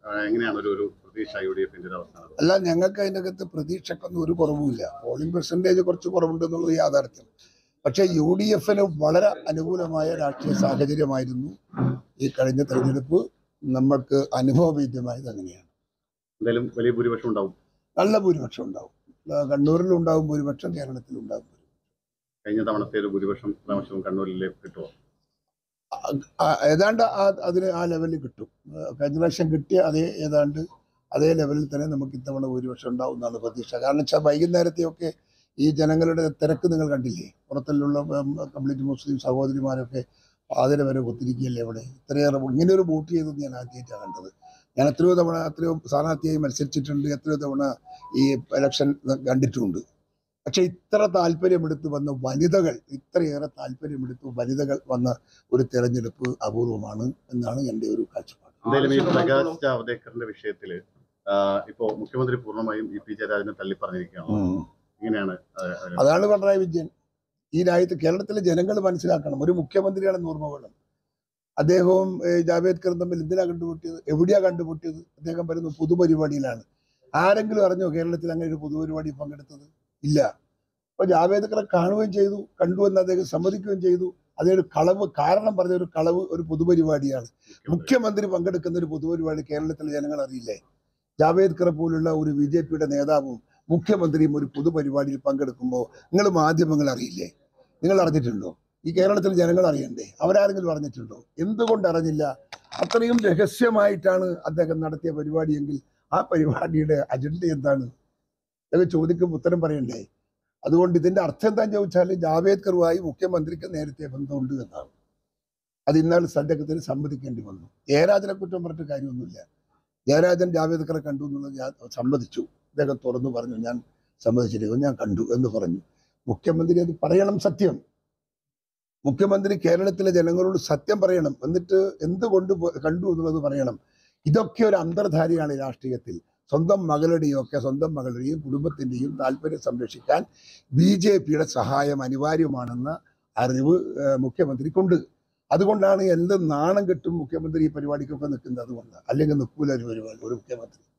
ആ, എങ്ങനെയാണ് ഒരു ഒരു പ്രതീക്ഷ യു ഡി എഫിന്റെ ഒരു അവസാനം അല്ല ഞങ്ങൾക്ക് അതിൻ്റെ അകത്ത് പ്രതീക്ഷക്കൊന്നും ഒരു കുറവുമില്ല പോളിംഗ് പെർസെൻറ്റേജ് കുറച്ച് കുറവുണ്ട് എന്നുള്ളത് യാഥാർത്ഥ്യം പക്ഷേ യു ഡി എഫിന് വളരെ അനുകൂലമായ രാഷ്ട്രീയ സാഹചര്യമായിരുന്നു ഈ കഴിഞ്ഞ തെരഞ്ഞെടുപ്പ് നമ്മൾക്ക് അനുഭവവേദ്യമായത് അങ്ങനെയാണ് എന്തായാലും വലിയ ഭൂരിപക്ഷം ഉണ്ടാവും നല്ല ഭൂരിപക്ഷം ഉണ്ടാവും ആ, കണ്ണൂരിലും ഉണ്ടാവും ഭൂരിപക്ഷം കേരളത്തിലും ഉണ്ടാവും കഴിഞ്ഞ തവണത്തെ ഒരു ഭൂരിപക്ഷം പ്രാവശ്യവും കണ്ണൂരിലേക്ക് കിട്ടുമോ ആ, ഏതാണ്ട് ആ അതിന് ആ ലെവലിൽ കിട്ടും ആ, കഴിഞ്ഞ പ്രാവശ്യം കിട്ടിയ അതേ ഏതാണ്ട് അതേ ലെവലിൽ തന്നെ നമുക്ക് ഇത്തവണ ഭൂരിപക്ഷം ഉണ്ടാവും എന്നാണ് പ്രതീക്ഷ കാരണം വെച്ചാൽ വൈകുന്നേരത്തെയൊക്കെ ഈ ജനങ്ങളുടെ തിരക്ക് നിങ്ങൾ കണ്ടില്ലേ പുറത്തുള്ള കംപ്ലീറ്റ് മുസ്ലിം സഹോദരിമാരൊക്കെ പാതിര വരെ ഒത്തിരിക്കുകയല്ലേ അവിടെ ഇത്രയേറെ ഇങ്ങനെ ഒരു വോട്ട് ചെയ്തത് ഞാൻ ആദ്യമായിട്ടാണ് കണ്ടത് ഞാൻ എത്രയോ തവണ എത്രയോ സ്ഥാനാർത്ഥിയായി മത്സരിച്ചിട്ടുണ്ട് എത്രയോ തവണ ഈ ഇലക്ഷൻ കണ്ടിട്ടുമുണ്ട് പക്ഷെ ഇത്ര താല്പര്യമെടുത്ത് വന്ന വനിതകൾ ഇത്രയേറെ താല്പര്യമെടുത്ത് വനിതകൾ വന്ന ഒരു തെരഞ്ഞെടുപ്പ് അപൂർവമാണ് എന്നാണ് എൻ്റെ ഒരു കാഴ്ചപ്പാട് എന്തായാലും ഈ പ്രകാശ് ജാവ്ദേക്കറിന്റെ വിഷയത്തില് ആ, ഇപ്പോ മുഖ്യമന്ത്രി പൂർണ്ണമായും ഇ പി ജയരാജനെ തള്ളി പറഞ്ഞിരിക്കുകയാണ് ഇങ്ങനെയാണ് ആ, ആ, അതാണ് പിണറായി വിജയൻ ഈ രാജ്യത്ത് കേരളത്തിലെ ജനങ്ങൾ മനസ്സിലാക്കണം ഒരു മുഖ്യമന്ത്രിയാണെന്ന് ഓർമ്മ വേണം അദ്ദേഹവും ഏഹ്, ജാവേദ്കറും തമ്മിൽ എന്തിനാ കണ്ടുമുട്ടിയത് എവിടെയാ കണ്ടുമുട്ടിയത് അദ്ദേഹം വരുന്ന പൊതുപരിപാടിയിലാണ് ആരെങ്കിലും അറിഞ്ഞോ കേരളത്തിൽ അങ്ങനെ ഒരു പൊതുപരിപാടി പങ്കെടുത്തത് ഇല്ല അപ്പൊ ജാവേദ്കറെ കാണുകയും ചെയ്തു കണ്ടു എന്ന് അദ്ദേഹം സമ്മതിക്കുകയും ചെയ്തു അതൊരു കളവ് കാരണം പറഞ്ഞ ഒരു കളവ് ഒരു പൊതുപരിപാടിയാണ് മുഖ്യമന്ത്രി മുഖ്യമന്ത്രി പങ്കെടുക്കുന്ന ഒരു പൊതുപരിപാടി കേരളത്തിലെ ജനങ്ങൾ അറിയില്ലേ ജാവേദ്കറെ പോലുള്ള ഒരു ബി ജെ പിയുടെ നേതാവും മുഖ്യമന്ത്രിയും ഒരു പൊതുപരിപാടിയിൽ പങ്കെടുക്കുമ്പോൾ നിങ്ങൾ മാധ്യമങ്ങൾ അറിയില്ലേ നിങ്ങൾ അറിഞ്ഞിട്ടുണ്ടോ ഈ കേരളത്തിലെ ജനങ്ങൾ അറിയണ്ടേ അവരാരെങ്കിലും അറിഞ്ഞിട്ടുണ്ടോ എന്തുകൊണ്ട് അറിഞ്ഞില്ല അത്രയും രഹസ്യമായിട്ടാണ് അദ്ദേഹം നടത്തിയ പരിപാടിയെങ്കിൽ ആ പരിപാടിയുടെ അജണ്ട എന്താണ് ഇതൊക്കെ ചോദിക്കുമ്പോൾ ഉത്തരം പറയണ്ടേ അതുകൊണ്ട് ഇതിന്റെ അർത്ഥം എന്താണെന്ന് ചോദിച്ചാൽ ജാവേദ്കറുമായി മുഖ്യമന്ത്രിക്ക് നേരത്തെ ബന്ധമുണ്ട് എന്നാണ് അത് ഇന്നാൾ അദ്ദേഹത്തിന് സമ്മതിക്കേണ്ടി വന്നു ജയരാജനെ കുറ്റം പറഞ്ഞിട്ട് കാര്യമൊന്നുമില്ല ജയരാജൻ ജാവേദ്കറെ കണ്ടു എന്നുള്ളത് ഞാൻ സമ്മതിച്ചു അദ്ദേഹം തുറന്നു പറഞ്ഞു ഞാൻ സമ്മതിച്ചിരിക്കുന്നു ഞാൻ കണ്ടു എന്ന് പറഞ്ഞു മുഖ്യമന്ത്രി അത് പറയണം സത്യം മുഖ്യമന്ത്രി കേരളത്തിലെ ജനങ്ങളോട് സത്യം പറയണം എന്നിട്ട് എന്തുകൊണ്ട് പോ- കണ്ടു എന്നുള്ളത് പറയണം ഇതൊക്കെ ഒരു അന്തർധാരയാണ് ഈ രാഷ്ട്രീയത്തിൽ സ്വന്തം മകളുടെയും ഒക്കെ സ്വന്തം മകളുടെയും കുടുംബത്തിന്റെയും താല്പര്യം സംരക്ഷിക്കാൻ ബി ജെ പിയുടെ സഹായം അനിവാര്യമാണെന്ന അറിവ് ഏഹ്, മുഖ്യമന്ത്രിക്കുണ്ട് അതുകൊണ്ടാണ് എന്ത് നാണം കെട്ടും മുഖ്യമന്ത്രി ഈ പരിപാടിക്കൊക്കെ നിൽക്കുന്നത് അതുകൊണ്ട് അല്ലെങ്കിൽ നിൽക്കൂല ഒരു പരിപാടി ഒരു മുഖ്യമന്ത്രി